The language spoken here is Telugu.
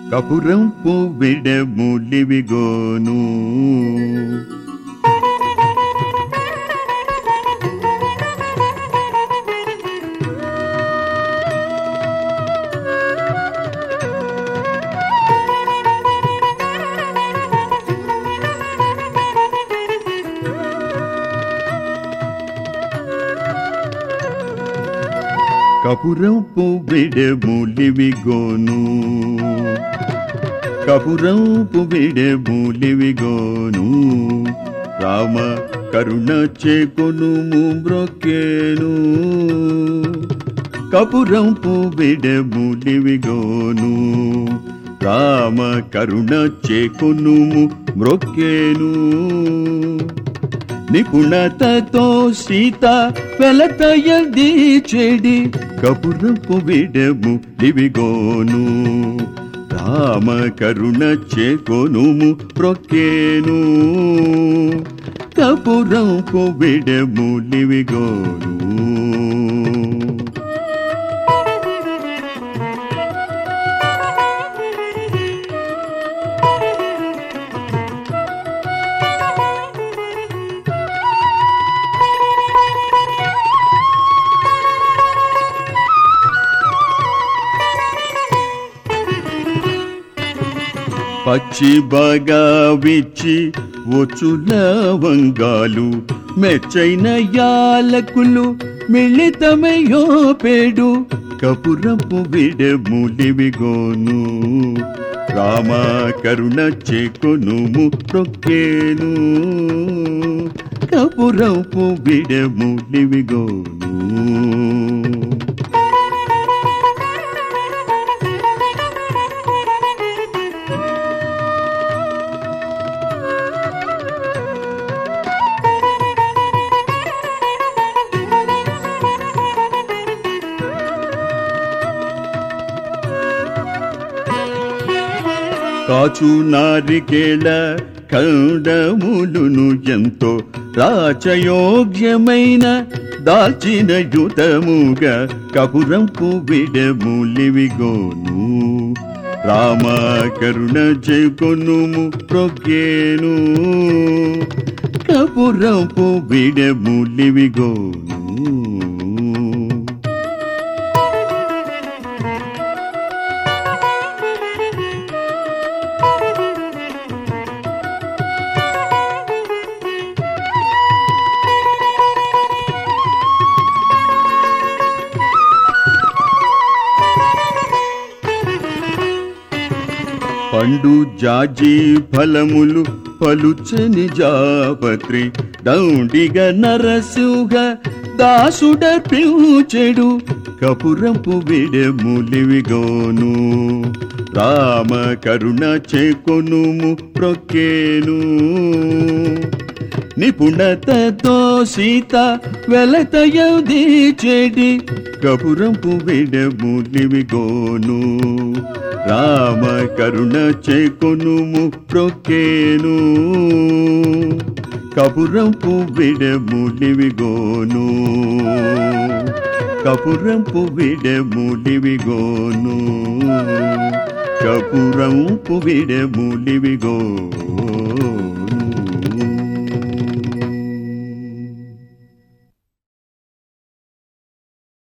కపురంపు విడములివిగోను కపురంపు విడములివిగోను కపురంపు విడములివిగోను రామ కరుణ చేకొనుము బ్రొక్కేను కపురంపు విడములివిగోను రామ కరుణ చేకొనుము మ్రొక్కేను నిపుణతతో సీత వెలతయది చెడి కపురపు విడము లివిగోను రామ కరుణ చేకొనుము ప్రొక్కేను కపురంపు విడము లివిగోను పచ్చి బాగా విచ్చి వచ్చుల వంగాలు మెచ్చైన యాలకులు మిళితమయ్యో పేడు కపురపు విడములివిగోను రామ కరుణ చేకొనుము ప్రొక్కేను కపురపు విడములివిగోను కాచు నారికేళ ఖండములును ఎంతో రాచయోగ్యమైన దాల్చిన యుతముగా కపురంపు విడములివిగోను రామ కరుణ చేకొనుము ప్రొక్కేను కపురంపు విడములివిగోను పండు జాజి ఫలములు పలుచని జాపత్రి దౌండిగ నరసింహ దాసుడ పిలుచెడు కపురంపు విడములివిగోను రామ కరుణ చేకొనుము ప్రొక్కేను నిపుణతతో సీత వెలతయది చెడి కపురంపు విడములివిగోను రామ కరుణ చేకొనుము ప్రొక్కేను కపురంపు విడములివిగోను కపురంపు విడములివిగోను కపురంపు విడములివిగోను